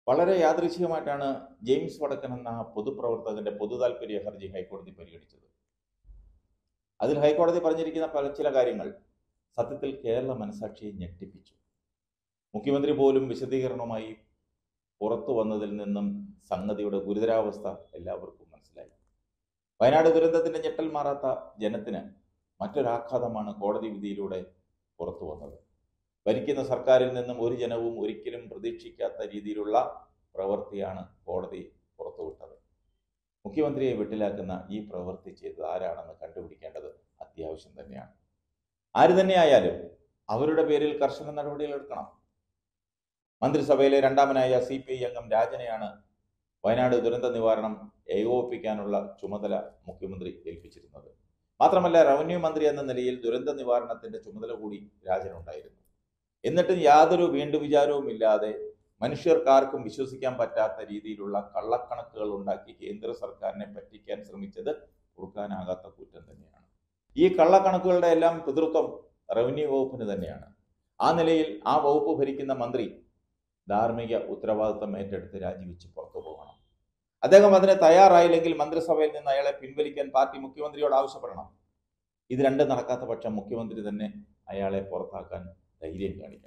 വളരെ യാദൃച്ഛികമായിട്ടാണ് ജെയിംസ് വടക്കൻ എന്ന പൊതുപ്രവർത്തകന്റെ പൊതു താല്പര്യ ഹർജി ഹൈക്കോടതി പരിഗണിച്ചത് അതിൽ ഹൈക്കോടതി പറഞ്ഞിരിക്കുന്ന പല ചില കാര്യങ്ങൾ സത്യത്തിൽ കേരള മനസാക്ഷിയെ ഞെട്ടിപ്പിച്ചു മുഖ്യമന്ത്രി പോലും വിശദീകരണവുമായി പുറത്തു വന്നതിൽ നിന്നും സംഗതിയുടെ ഗുരുതരാവസ്ഥ എല്ലാവർക്കും മനസ്സിലായി വയനാട് ദുരന്തത്തിന്റെ ഞെട്ടൽ മാറാത്ത ജനത്തിന് മറ്റൊരാഘാതമാണ് കോടതി വിധിയിലൂടെ പുറത്തു വന്നത് ഭരിക്കുന്ന സർക്കാരിൽ നിന്നും ഒരു ജനവും ഒരിക്കലും പ്രതീക്ഷിക്കാത്ത രീതിയിലുള്ള പ്രവൃത്തിയാണ് കോടതി പുറത്തുവിട്ടത് മുഖ്യമന്ത്രിയെ വെട്ടിലാക്കുന്ന ഈ പ്രവൃത്തി ചെയ്തത് ആരാണെന്ന് കണ്ടുപിടിക്കേണ്ടത് അത്യാവശ്യം തന്നെയാണ് ആര് തന്നെയായാലും അവരുടെ പേരിൽ കർശന നടപടികൾ എടുക്കണം മന്ത്രിസഭയിലെ രണ്ടാമനായ സി പി ഐ അംഗം രാജനെയാണ് വയനാട് ദുരന്ത നിവാരണം ഏകോപിപ്പിക്കാനുള്ള ചുമതല മുഖ്യമന്ത്രി ഏൽപ്പിച്ചിരുന്നത് മാത്രമല്ല റവന്യൂ മന്ത്രി എന്ന നിലയിൽ ദുരന്ത നിവാരണത്തിന്റെ ചുമതല കൂടി രാജനുണ്ടായിരുന്നു എന്നിട്ടും യാതൊരു വീണ്ടുവിചാരവും ഇല്ലാതെ മനുഷ്യർക്കാർക്കും വിശ്വസിക്കാൻ പറ്റാത്ത രീതിയിലുള്ള കള്ളക്കണക്കുകൾ ഉണ്ടാക്കി കേന്ദ്ര സർക്കാരിനെ പറ്റിക്കാൻ ശ്രമിച്ചത് പൊറുക്കാനാകാത്ത കുറ്റം തന്നെയാണ് ഈ കള്ളക്കണക്കുകളുടെ എല്ലാം പിതൃത്വം റവന്യൂ വകുപ്പിന് തന്നെയാണ് ആ നിലയിൽ ആ വകുപ്പ് ഭരിക്കുന്ന മന്ത്രി ധാർമ്മിക ഉത്തരവാദിത്തം ഏറ്റെടുത്ത് രാജിവെച്ച് പുറത്തു പോകണം അദ്ദേഹം അതിന് തയ്യാറായില്ലെങ്കിൽ മന്ത്രിസഭയിൽ നിന്ന് അയാളെ പിൻവലിക്കാൻ പാർട്ടി മുഖ്യമന്ത്രിയോട് ആവശ്യപ്പെടണം ഇത് രണ്ടും നടക്കാത്ത പക്ഷം മുഖ്യമന്ത്രി തന്നെ അയാളെ പുറത്താക്കാൻ ധൈര്യം കാണിക്കണം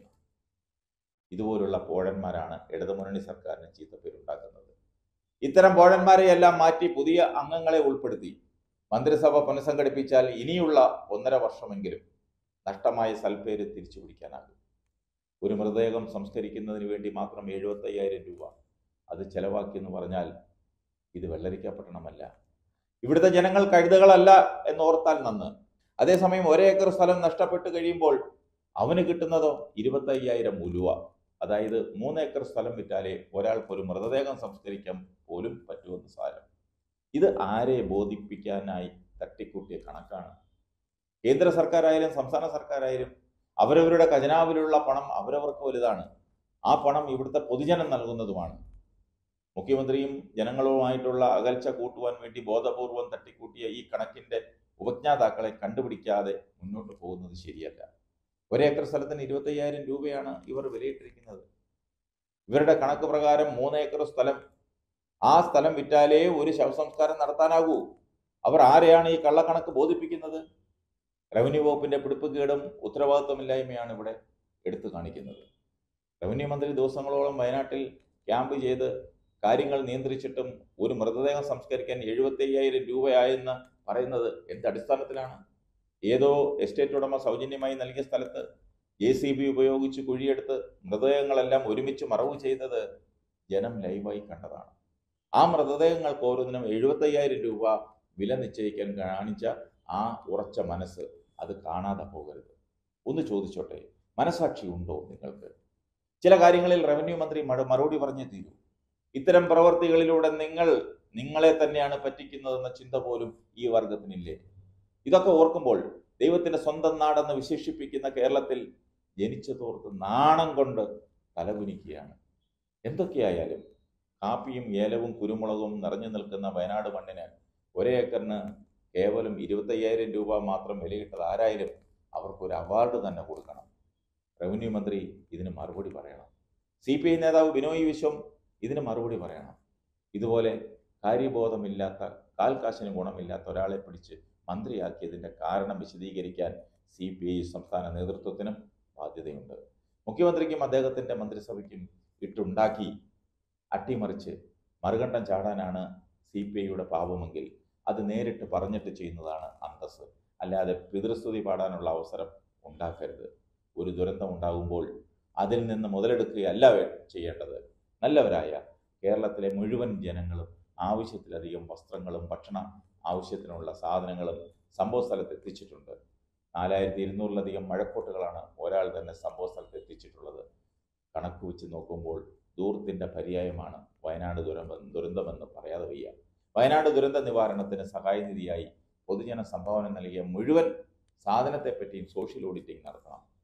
ഇതുപോലുള്ള പോഴന്മാരാണ് ഇടതുമുന്നണി സർക്കാരിന് ചീത്തപ്പേരുണ്ടാക്കുന്നത് ഇത്തരം പോഴന്മാരെയെല്ലാം മാറ്റി പുതിയ അംഗങ്ങളെ ഉൾപ്പെടുത്തി മന്ത്രിസഭ പുനഃസംഘടിപ്പിച്ചാൽ ഇനിയുള്ള ഒന്നര വർഷമെങ്കിലും നഷ്ടമായ സൽപ്പേര് തിരിച്ചു പിടിക്കാനാകും ഒരു മൃതദേഹം സംസ്കരിക്കുന്നതിന് വേണ്ടി മാത്രം എഴുപത്തയ്യായിരം രൂപ അത് ചെലവാക്കിയെന്ന് പറഞ്ഞാൽ ഇത് വെള്ളരിക്കപ്പെട്ടണമല്ല ഇവിടുത്തെ ജനങ്ങൾ കഴുതകളല്ല എന്നോർത്താൽ നന്ന് അതേസമയം ഒരേക്കർ സ്ഥലം നഷ്ടപ്പെട്ട് കഴിയുമ്പോൾ അവന് കിട്ടുന്നതോ ഇരുപത്തയ്യായിരം ഉലുവ അതായത് മൂന്നേക്കർ സ്ഥലം വിറ്റാലേ ഒരാൾക്ക് ഒരു മൃതദേഹം സംസ്കരിക്കാൻ പോലും പറ്റുമെന്ന് സാരം ഇത് ആരെ ബോധിപ്പിക്കാനായി തട്ടിക്കൂട്ടിയ കണക്കാണ് കേന്ദ്ര സർക്കാരായാലും സംസ്ഥാന സർക്കാരായാലും അവരവരുടെ ഖജനാവിലുള്ള പണം അവരവർക്ക് വലുതാണ് ആ പണം ഇവിടുത്തെ പൊതുജനം നൽകുന്നതുമാണ് മുഖ്യമന്ത്രിയും ജനങ്ങളുമായിട്ടുള്ള അകൽച്ച കൂട്ടുവാൻ വേണ്ടി ബോധപൂർവം തട്ടിക്കൂട്ടിയ ഈ കണക്കിന്റെ ഉപജ്ഞാതാക്കളെ കണ്ടുപിടിക്കാതെ മുന്നോട്ട് പോകുന്നത് ശരിയല്ല ഒരേക്കർ സ്ഥലത്തിന് ഇരുപത്തയ്യായിരം രൂപയാണ് ഇവർ വിലയിട്ടിരിക്കുന്നത് ഇവരുടെ കണക്ക് പ്രകാരം മൂന്നേക്കർ സ്ഥലം ആ സ്ഥലം വിറ്റാലേ ഒരു ശവസംസ്കാരം നടത്താനാകൂ അവർ ആരെയാണ് ഈ കള്ളക്കണക്ക് ബോധിപ്പിക്കുന്നത് റവന്യൂ വകുപ്പിന്റെ പിടിപ്പുകേടും ഉത്തരവാദിത്വമില്ലായ്മയാണ് ഇവിടെ എടുത്തു കാണിക്കുന്നത് റവന്യൂ മന്ത്രി ദിവസങ്ങളോളം വയനാട്ടിൽ ക്യാമ്പ് ചെയ്ത് കാര്യങ്ങൾ നിയന്ത്രിച്ചിട്ടും ഒരു മൃതദേഹം സംസ്കരിക്കാൻ എഴുപത്തി അയ്യായിരം രൂപയായെന്ന് പറയുന്നത് എന്ത് അടിസ്ഥാനത്തിലാണ് ഏതോ എസ്റ്റേറ്റ് ഉടമ സൗജന്യമായി നൽകിയ സ്ഥലത്ത് ജെ സി ബി ഉപയോഗിച്ച് കുഴിയെടുത്ത് മൃതദേഹങ്ങളെല്ലാം ഒരുമിച്ച് മറവ് ചെയ്തത് ജനം ലൈവായി കണ്ടതാണ് ആ മൃതദേഹങ്ങൾക്ക് ഓരോന്നിനും എഴുപത്തയ്യായിരം രൂപ വില നിശ്ചയിക്കാൻ കാണിച്ച ആ ഉറച്ച മനസ്സ് അത് കാണാതെ പോകരുത് ഒന്ന് ചോദിച്ചോട്ടെ മനസാക്ഷി ഉണ്ടോ നിങ്ങൾക്ക് ചില കാര്യങ്ങളിൽ റവന്യൂ മന്ത്രി മട- മറുപടി പറഞ്ഞേ തീരൂ ഇത്തരം പ്രവർത്തികളിലൂടെ നിങ്ങൾ നിങ്ങളെ തന്നെയാണ് പറ്റിക്കുന്നതെന്ന ചിന്ത പോലും ഈ വർഗത്തിനില്ലേ ഇതൊക്കെ ഓർക്കുമ്പോൾ ദൈവത്തിന്റെ സ്വന്തം നാടെന്ന് വിശേഷിപ്പിക്കുന്ന കേരളത്തിൽ ജനിച്ചതോർത്ത് നാണം കൊണ്ട് തലകുനിക്കുകയാണ് എന്തൊക്കെയായാലും കാപ്പിയും ഏലവും കുരുമുളകും നിറഞ്ഞു നിൽക്കുന്ന വയനാട് മണ്ണിന് ഒരേ ഏക്കറിന് കേവലം ഇരുപത്തയ്യായിരം രൂപ മാത്രം വിലയിട്ടത് ആരായാലും അവർക്കൊരു അവാർഡ് തന്നെ കൊടുക്കണം റവന്യൂ മന്ത്രി ഇതിന് മറുപടി പറയണം സി പി ഐ നേതാവ് ബിനോയ് വിശ്വം ഇതിന് മറുപടി പറയണം ഇതുപോലെ കാര്യബോധമില്ലാത്ത കാൽക്കാശിന് ഗുണമില്ലാത്ത ഒരാളെ പിടിച്ച് മന്ത്രിയാക്കിയതിന്റെ കാരണം വിശദീകരിക്കാൻ സി പി ഐ സംസ്ഥാന നേതൃത്വത്തിനും ബാധ്യതയുണ്ട് മുഖ്യമന്ത്രിക്കും അദ്ദേഹത്തിന്റെ മന്ത്രിസഭയ്ക്കും ഇട്ടുണ്ടാക്കി അട്ടിമറിച്ച് മറുകണ്ഠം ചാടാനാണ് സി പി ഐയുടെ പാപമെങ്കിൽ അത് നേരിട്ട് പറഞ്ഞിട്ട് ചെയ്യുന്നതാണ് അന്തസ് അല്ലാതെ പിതൃസ്തുതി പാടാനുള്ള അവസരം ഉണ്ടാക്കരുത് ഒരു ദുരന്തം ഉണ്ടാകുമ്പോൾ അതിൽ നിന്ന് മുതലെടുക്കുകയല്ല വേ- ചെയ്യേണ്ടത് നല്ലവരായ കേരളത്തിലെ മുഴുവൻ ജനങ്ങളും ആവശ്യത്തിലധികം വസ്ത്രങ്ങളും ഭക്ഷണ ആവശ്യത്തിനുള്ള സാധനങ്ങളും സംഭവ സ്ഥലത്ത് എത്തിച്ചിട്ടുണ്ട് നാലായിരത്തി ഇരുന്നൂറിലധികം മഴക്കോട്ടുകളാണ് ഒരാൾ തന്നെ സംഭവ സ്ഥലത്ത് എത്തിച്ചിട്ടുള്ളത് കണക്ക് വെച്ച് നോക്കുമ്പോൾ ദൂർത്തിന്റെ പര്യായമാണ് വയനാട് ദുരന്തം ദുരന്തമെന്ന് പറയാതെ വയ്യ വയനാട് ദുരന്ത നിവാരണത്തിന് സഹായനിധിയായി പൊതുജന സംഭാവന നൽകിയ മുഴുവൻ സാധനത്തെപ്പറ്റിയും സോഷ്യൽ ഓഡിറ്റിംഗ് നടത്തണം